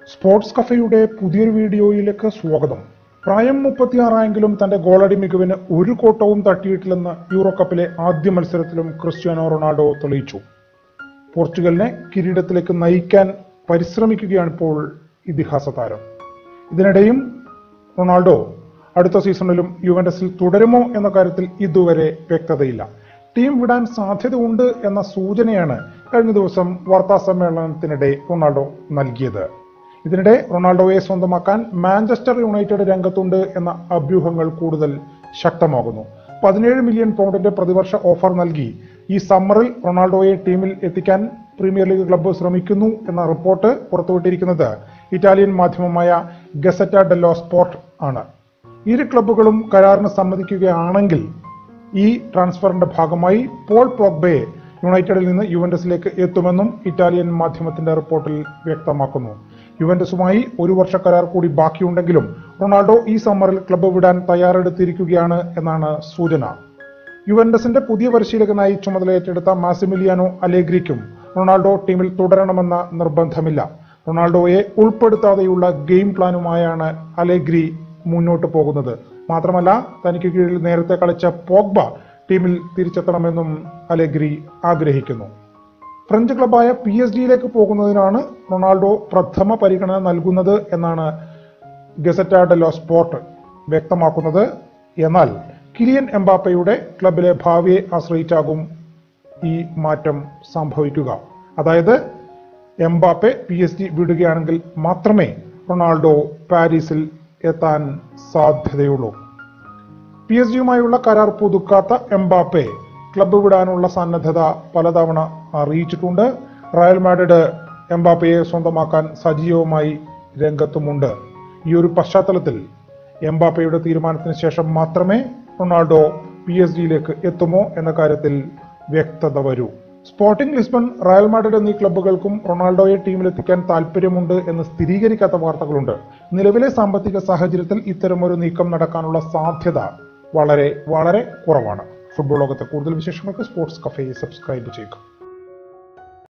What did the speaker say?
sports കഫയുടെ പുതിയൊരു വീഡിയോയിലേക്ക് സ്വാഗതം പ്രായം മുപ്പത്തിയാറായെങ്കിലും തന്റെ ഗോളടി മികവിന് ഒരു കോട്ടവും തട്ടിയിട്ടില്ലെന്ന് യൂറോ കപ്പിലെ ആദ്യ മത്സരത്തിലും ക്രിസ്ത്യാനോ റൊണാൾഡോ തെളിയിച്ചു പോർച്ചുഗലിനെ കിരീടത്തിലേക്ക് നയിക്കാൻ പരിശ്രമിക്കുകയാണിപ്പോൾ ഇതിഹാസ താരം ഇതിനിടെയും റൊണാൾഡോ അടുത്ത സീസണിലും യുവന്റസിൽ തുടരുമോ എന്ന കാര്യത്തിൽ ഇതുവരെ വ്യക്തതയില്ല ടീം വിടാൻ സാധ്യതയുണ്ട് എന്ന സൂചനയാണ് കഴിഞ്ഞ ദിവസം വാർത്താ സമ്മേളനത്തിനിടെ റൊണാൾഡോ നൽകിയത് ഇതിനിടെ റൊണാൾഡോയെ സ്വന്തമാക്കാൻ മാഞ്ചസ്റ്റർ യുണൈറ്റഡ് രംഗത്തുണ്ട് എന്ന അഭ്യൂഹങ്ങൾ കൂടുതൽ ശക്തമാകുന്നു പതിനേഴ് മില്യൺ പൗണ്ടിന്റെ പ്രതിവർഷ ഓഫർ നൽകി ഈ സമ്മറിൽ റൊണാൾഡോയെ ടീമിൽ എത്തിക്കാൻ പ്രീമിയർ ലീഗ് ക്ലബ്ബ് ശ്രമിക്കുന്നു എന്ന റിപ്പോർട്ട് പുറത്തുവിട്ടിരിക്കുന്നത് ഇറ്റാലിയൻ മാധ്യമമായ ഗസറ്റ ഡെല്ലോ സ്പോർട്ട് ആണ് ഇരു ക്ലബ്ബുകളും കരാറിന് സമ്മതിക്കുകയാണെങ്കിൽ ഈ ട്രാൻസ്ഫറിന്റെ ഭാഗമായി പോൾ പോഗ്ബയെ യുണൈറ്റഡിൽ നിന്ന് യുവന്റസിലേക്ക് എത്തുമെന്നും ഇറ്റാലിയൻ മാധ്യമത്തിന്റെ റിപ്പോർട്ടിൽ വ്യക്തമാക്കുന്നു യുവന്റസുമായി ഒരു വർഷ കരാർ കൂടി ബാക്കിയുണ്ടെങ്കിലും റൊണാൾഡോ ഈ സമ്മറിൽ ക്ലബ്ബ് വിടാൻ തയ്യാറെടുത്തിരിക്കുകയാണ് എന്നാണ് സൂചന യുവന്റസിന്റെ പുതിയ പരിശീലകനായി ചുമതലയേറ്റെടുത്ത മാസിമിലിയാനോ അലേഗ്രിക്കും റൊണാൾഡോ ടീമിൽ തുടരണമെന്ന നിർബന്ധമില്ല റൊണാൾഡോയെ ഉൾപ്പെടുത്താതെയുള്ള ഗെയിം പ്ലാനുമായാണ് അലേഗ്രി മുന്നോട്ട് പോകുന്നത് മാത്രമല്ല തനിക്ക് കീഴിൽ നേരത്തെ കളിച്ച പോഗ്ബ ടീമിൽ തിരിച്ചെത്തണമെന്നും അലേഗ്രി ആഗ്രഹിക്കുന്നു ഫ്രഞ്ച് ക്ലബായ പി എസ് ഡിയിലേക്ക് പോകുന്നതിനാണ് റൊണാൾഡോ പ്രഥമ പരിഗണന നൽകുന്നത് എന്നാണ് ഗസറ്റ ഡെല്ലോ സ്പോർട്ട് വ്യക്തമാക്കുന്നത് എന്നാൽ കിലിയൻ എംബാപ്പയുടെ ക്ലബിലെ ഭാവിയെ ആശ്രയിച്ചാകും ഈ മാറ്റം സംഭവിക്കുക അതായത് എംബാപ്പെ പി എസ് ഡി വിടുകയാണെങ്കിൽ മാത്രമേ റൊണാൾഡോ പാരീസിൽ എത്താൻ സാധ്യതയുള്ളൂ പി എസ് ജിയുമായുള്ള കരാർ പുതുക്കാത്ത എംബാപ്പെ ക്ലബ്ബ് വിടാനുള്ള സന്നദ്ധത പലതവണ അറിയിച്ചിട്ടുണ്ട് റയൽ മാഡ്രിഡ് എംബാപ്പയെ സ്വന്തമാക്കാൻ സജീവമായി രംഗത്തുമുണ്ട് ഈ ഒരു പശ്ചാത്തലത്തിൽ എംബാപ്പയുടെ തീരുമാനത്തിന് ശേഷം മാത്രമേ റൊണാൾഡോ പി എസ് ജിയിലേക്ക് എത്തുമോ എന്ന കാര്യത്തിൽ വ്യക്തത വരൂ സ്പോർട്ടിംഗ് ലിസ്ബൺ റയൽ മാഡ്രിഡ് എന്നീ ക്ലബ്ബുകൾക്കും റൊണാൾഡോയെ ടീമിലെത്തിക്കാൻ താല്പര്യമുണ്ട് എന്ന് സ്ഥിരീകരിക്കാത്ത വാർത്തകളുണ്ട് നിലവിലെ സാമ്പത്തിക സാഹചര്യത്തിൽ ഇത്തരമൊരു നീക്കം നടക്കാനുള്ള സാധ്യത വളരെ വളരെ കുറവാണ് ഫുട്ബോൾ ലോകത്തെ കൂടുതൽ വിശേഷങ്ങൾക്ക് സ്പോർട്സ് കഫേ സബ്സ്ക്രൈബ് ചെയ്യുക